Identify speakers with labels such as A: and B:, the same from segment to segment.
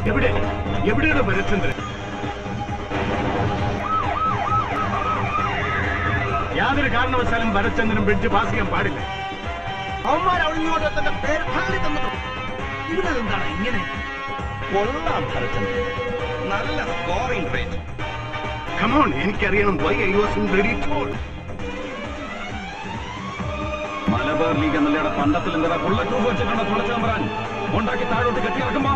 A: എവിടെ എവിടെയാണ് ഭരത്ചന്ദ്രൻ യാതൊരു കാരണവശാലും ഭരത്ചന്ദ്രൻ ബ്രിഡ്ജ് പാസ് ചെയ്യാൻ പാടില്ല
B: അവന്മാർ അവിടെ ഇങ്ങോട്ട് തന്റെ പേര് ഭരണി തന്നിട്ടു ഇവിടെ എന്താണ് ഇങ്ങനെ
C: കൊള്ളാം ഭരചന്ദ്രൻ നല്ല സ്കോറിംഗ് റേറ്റ്
A: കമോൺ എനിക്കറിയണം why I was in ready toll
C: Malabar league എന്നല്ലയുടെ പണ്ടത്തിൽ എന്താ ബുള്ളറ്റ് പ്രൂഫ് വെച്ച് കണ്ട തുളച്ചാമ്പറാൻ ഉണ്ടാക്കി താഴോട്ട് കെട്ടിയിറക്കുമ്പോ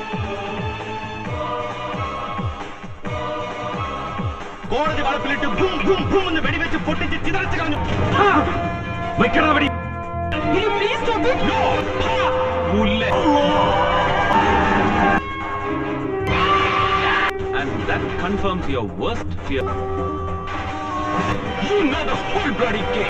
C: കോടതി വളപ്പിലിട്ട് ഭൂം ഭൂം ഭൂം എന്ന് വെടിവെച്ച് പൊട്ടിച്ച് ചിതറിച്ച് കളഞ്ഞു വെക്കണ വെടി No! ഹാ! പുല്ല്. And that confirms your worst fear. You know the whole bloody game.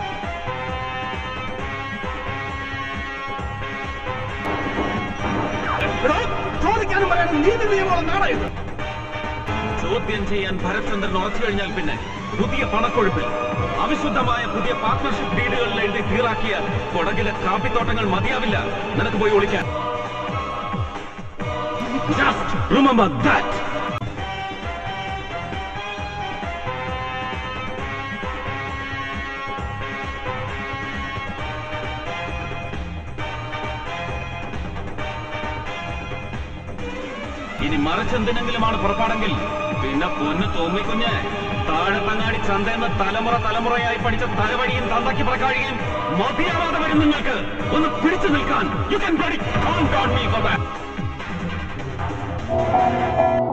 B: എടോ, ചോദിക്കാനും പറയാനും നീതി നിയമമുള്ള നാടാ ഇത്
C: ചോദ്യം ചെയ്യാൻ ഭരത്ചന്ദ്രൻ ഉറച്ചു കഴിഞ്ഞാൽ പിന്നെ പുതിയ പണക്കൊഴുപ്പിൽ അവിശുദ്ധമായ പുതിയ പാർട്ട്ണർഷിപ്പ് ഡീലുകളിൽ എഴുതി തീറാക്കിയ കൊടകിലെ കാപ്പിത്തോട്ടങ്ങൾ മതിയാവില്ല നിനക്ക് പോയി ഒളിക്കാൻ ജസ്റ്റ് റിമെമ്പർ ദാറ്റ് ഇനി മറിച്ചെന്തിനെങ്കിലുമാണ് പുറപ്പാടെങ്കിൽ പിന്നെ പൊന്ന് തോന്നിക്കുഞ്ഞ് താഴത്തങ്ങാടി ചന്തയെന്ന് തലമുറ തലമുറയായി പഠിച്ച തലവഴിയും തന്തയ്ക്ക് പ്രകാഴിയും മതിയാവാതെ വരും നിങ്ങൾക്ക് ഒന്ന് പിടിച്ചു നിൽക്കാൻ യു കൻ